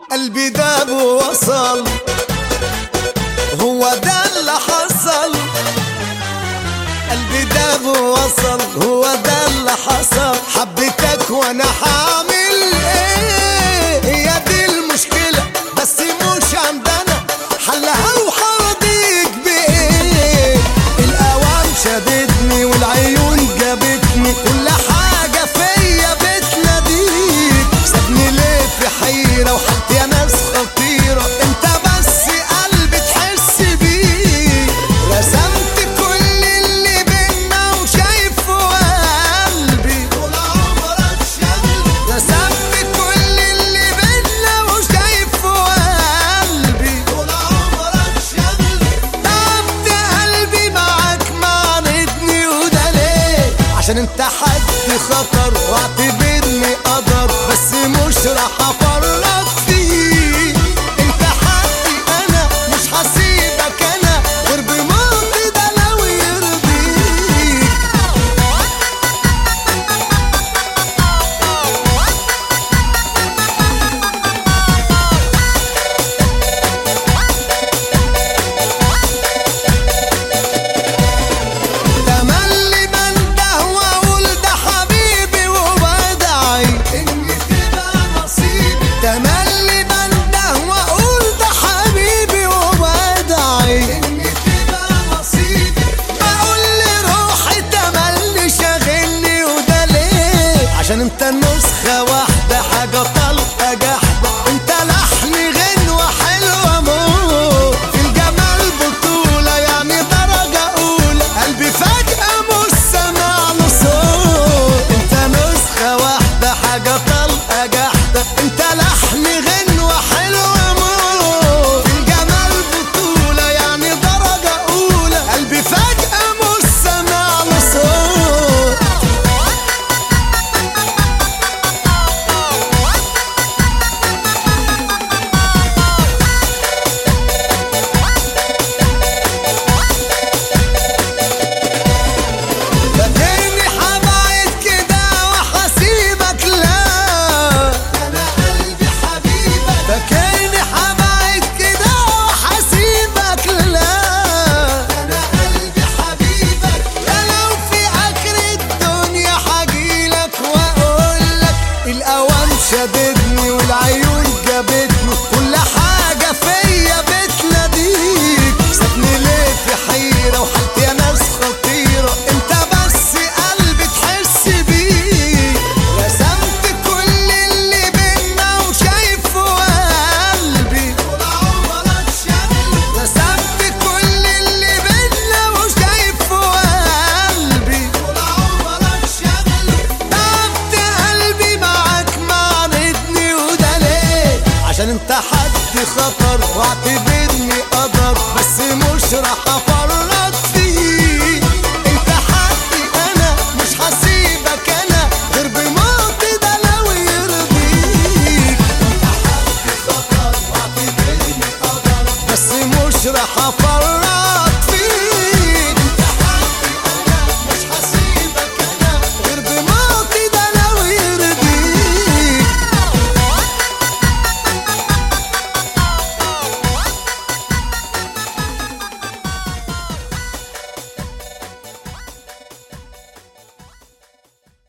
قلبي داب ووصل هو ده اللي حصل قلبي داب ووصل هو ده اللي حصل حبيتك وانا حامل ايه هي دي المشكلة بس مش عندنا حلها وحرضيك بايه الاوام شدتني والعيون جابتني كل حاجة فيا بتناديك سابني ليه في حيرة وحالتي يا ناس خطيرة انت بس قلبي تحس بيه رسمت كل اللي بينا وشايفه قلبي طول عمرك شاغل رسمت كل اللي بينا وشايفه قلبي طول عمرك شاغل تعبت قلبي معاك معاندني وده ليه عشان انت حد خطر واعتبرني قدر بس مش راح افرط فيه انت حقي انا مش هسيبك انا غير بموتي ده لو يرضيك تملي بنده واقول ده حبيبي وبدعي ان تبقى نصيبي تملي بنده واقول ده حبيبي وبدعي ان تبقى نصيبي بقول لروحي تملي شاغلني وده ليه عشان انت نسخة واحدة حاجة طلقة جحدة انت لحن غنوة حلوة موت في الجمال بطولة يعني درجة أولى قلبي فجأة مش سامع له صوت انت نسخة واحدة حاجة طلقة جحدة انت لحن غنوة حلوة موت في الجمال بطولة يعني درجة أولى قلبي فجأة مش سامع له صوت فاكرني حبعد كده وحسيبك لا انا قلبي حبيبك فاكرني حبعد كده وحسيبك لا انا قلبي حبيبك يا لو في اخر الدنيا حجيلك واقولك الاوان شددني والعيون جابتني كل حاجه فيا بتناديك سابني ليه في حيره وحالتي يا ناس خطيره انت بس قلبي تحس بيه رسمت كل اللي بينا وشايفه قلبي طول عمرك شاغل رسمت كل اللي بينا وشايفه قلبي طول عمرك شاغل تعبت قلبي معاك معاندني وده ليه عشان انت حد خطر واعتبرني قدر بس مش راح افرط